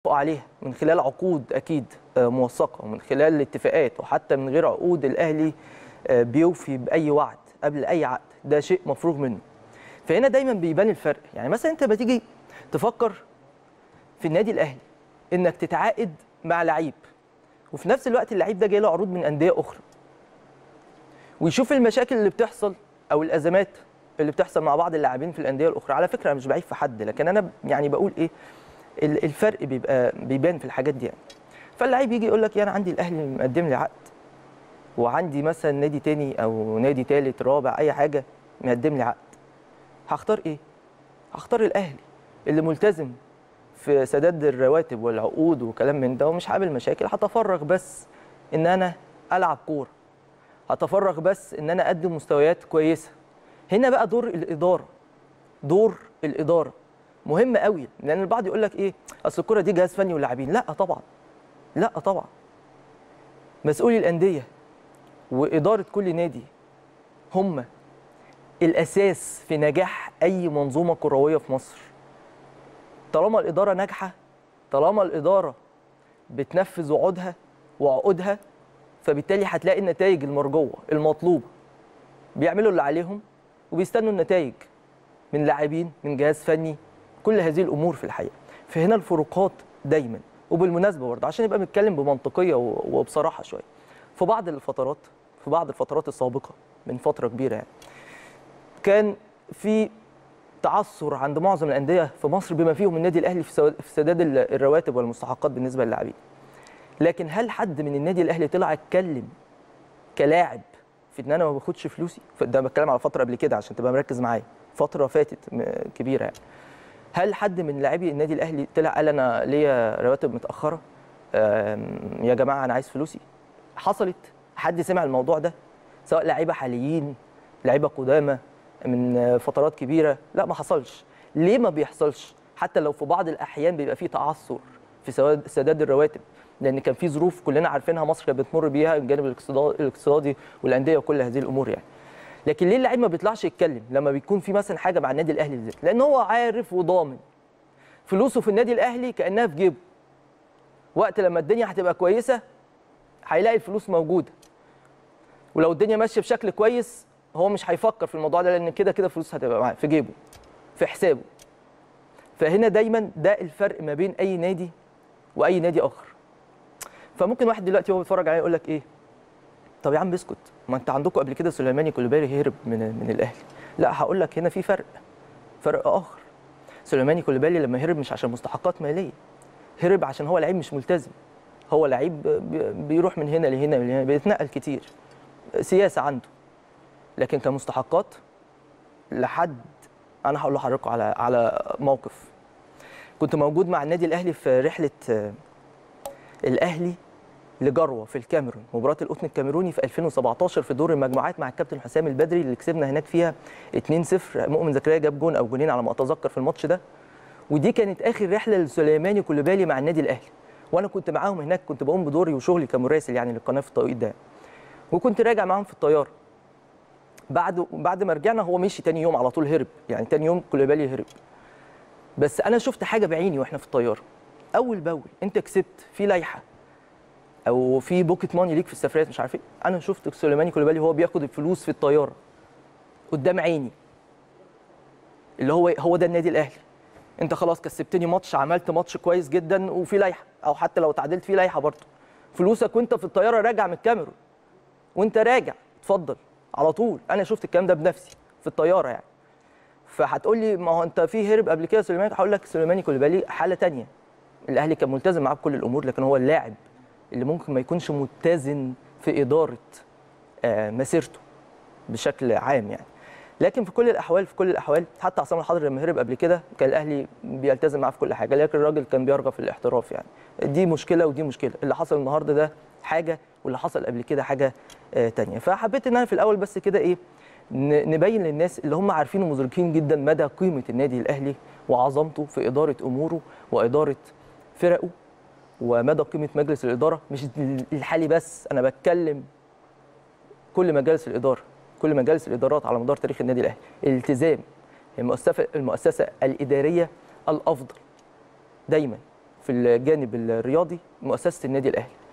عليها من خلال عقود اكيد آه، موثقه ومن خلال الاتفاقات وحتى من غير عقود الاهلي آه، بيوفي باي وعد قبل اي عقد ده شيء مفروغ منه فهنا دايما بيبان الفرق يعني مثلا انت بتيجي تفكر في النادي الاهلي انك تتعاقد مع لعيب وفي نفس الوقت اللعيب ده جاي له عروض من انديه اخرى ويشوف المشاكل اللي بتحصل او الازمات اللي بتحصل مع بعض اللاعبين في الانديه الاخرى على فكره انا مش بعيب في حد لكن انا يعني بقول ايه ال- الفرق بيبقى بيبان في الحاجات دي يعني فاللعيب يجي يقول لك انا عندي الاهلي مقدم لي عقد وعندي مثلا نادي تاني او نادي تالت رابع اي حاجه مقدم لي عقد هختار ايه هختار الاهلي اللي ملتزم في سداد الرواتب والعقود وكلام من ده ومش عامل مشاكل هتفرغ بس ان انا العب كوره هتفرغ بس ان انا اقدم مستويات كويسه هنا بقى دور الاداره دور الاداره مهم قوي لان البعض يقول لك ايه اصل الكوره دي جهاز فني ولاعبين لا طبعا لا طبعا مسؤولي الانديه واداره كل نادي هم الاساس في نجاح اي منظومه كرويه في مصر طالما الاداره ناجحه طالما الاداره بتنفذ وعودها وعقودها فبالتالي هتلاقي النتائج المرجوه المطلوبه بيعملوا اللي عليهم وبيستنوا النتائج من لاعبين من جهاز فني كل هذه الامور في الحقيقه فهنا الفروقات دايما وبالمناسبه برضه عشان نبقى بنتكلم بمنطقيه و- وبصراحه شويه في بعض الفترات في بعض الفترات السابقه من فتره كبيره يعني كان في تعثر عند معظم الانديه في مصر بما فيهم النادي الاهلي في سوا- في سداد ال- الرواتب والمستحقات بالنسبه للاعبين لكن هل حد من النادي الاهلي طلع اتكلم كلاعب في ان انا ما باخدش فلوسي ف- ده بتكلم على فتره قبل كده عشان تبقى مركز معايا فتره فاتت م- كبيره يعني هل حد من لاعبي النادي الاهلي طلع قال انا ليا رواتب متاخره آم، يا جماعه انا عايز فلوسي حصلت حد سمع الموضوع ده سواء لعيبه حاليين لعيبه قدامى من فترات كبيره لا ما حصلش ليه ما بيحصلش حتى لو في بعض الاحيان بيبقى فيه تعثر في سواد- سداد الرواتب لان كان في ظروف كلنا عارفينها مصر كانت بتمر بيها الجانب الاقتصاد- الاقتصادي والانديه وكل هذه الامور يعني لكن ليه اللعيب ما بيطلعش يتكلم لما بيكون في مثلا حاجه مع النادي الاهلي بالذات لان هو عارف وضامن فلوسه في النادي الاهلي كانها في جيبه وقت لما الدنيا هتبقى كويسه هيلاقي الفلوس موجوده ولو الدنيا ماشيه بشكل كويس هو مش هيفكر في الموضوع ده لان كده كده فلوس هتبقى معاه في جيبه في حسابه فهنا دايما ده الفرق ما بين اي نادي واي نادي اخر فممكن واحد دلوقتي وهو بيتفرج عليه يقول لك ايه طب يا عم اسكت ما انت عندكم قبل كده سليماني كوليبالي هرب من من الاهلي لا هقول لك هنا في فرق فرق اخر سليماني كوليبالي لما هرب مش عشان مستحقات ماليه هرب عشان هو لعيب مش ملتزم هو لعيب بي- بيروح من هنا لهنا لهنا بيتنقل كتير سياسه عنده لكن كمستحقات لحد انا هقول لحضراتكم على على موقف كنت موجود مع النادي الاهلي في رحله آه، الاهلي لجروه في الكاميرون مباراه القطن الكاميروني في 2017 في دور المجموعات مع الكابتن حسام البدري اللي كسبنا هناك فيها 2-0 مؤمن زكريا جاب جون او جونين على ما اتذكر في الماتش ده ودي كانت اخر رحله لسليماني كوليبالي مع النادي الاهلي وانا كنت معاهم هناك كنت بقوم بدوري وشغلي كمراسل يعني للقناه في التوقيت ده وكنت راجع معاهم في الطياره بعد بعد ما رجعنا هو مشي تاني يوم على طول هرب يعني تاني يوم كوليبالي هرب بس انا شفت حاجه بعيني واحنا في الطياره اول باول انت كسبت في لائحه او في بوكيت ماني ليك في السفريات مش عارف ايه انا شفت سليماني كوليبالي وهو بياخد الفلوس في الطياره قدام عيني اللي هو هو ده النادي الاهلي انت خلاص كسبتني ماتش عملت ماتش كويس جدا وفي لائحه او حتى لو تعادلت في لائحه برضه فلوسك وانت في الطياره راجع من الكاميرون وانت راجع اتفضل على طول انا شفت الكلام ده بنفسي في الطياره يعني فهتقول لي ما هو انت في هرب قبل كده سليماني هقول لك سليماني كوليبالي حاله تانية الاهلي كان ملتزم معاه بكل الامور لكن هو اللاعب اللي ممكن ما يكونش متزن في اداره آه، مسيرته بشكل عام يعني لكن في كل الاحوال في كل الاحوال حتى عصام الحضري لما هرب قبل كده كان الاهلي بيلتزم معاه في كل حاجه لكن الراجل كان بيرغب في الاحتراف يعني دي مشكله ودي مشكله اللي حصل النهارده ده حاجه واللي حصل قبل كده حاجه آه تانية فحبيت ان انا في الاول بس كده ايه ن- نبين للناس اللي هم عارفين ومدركين جدا مدى قيمه النادي الاهلي وعظمته في اداره اموره واداره فرقه ومدى قيمه مجلس الاداره مش الحالي بس انا بتكلم كل مجالس الاداره كل مجالس الادارات على مدار تاريخ النادي الاهلي الالتزام المؤسسه المؤسسه الاداريه الافضل دايما في الجانب الرياضي مؤسسه النادي الاهلي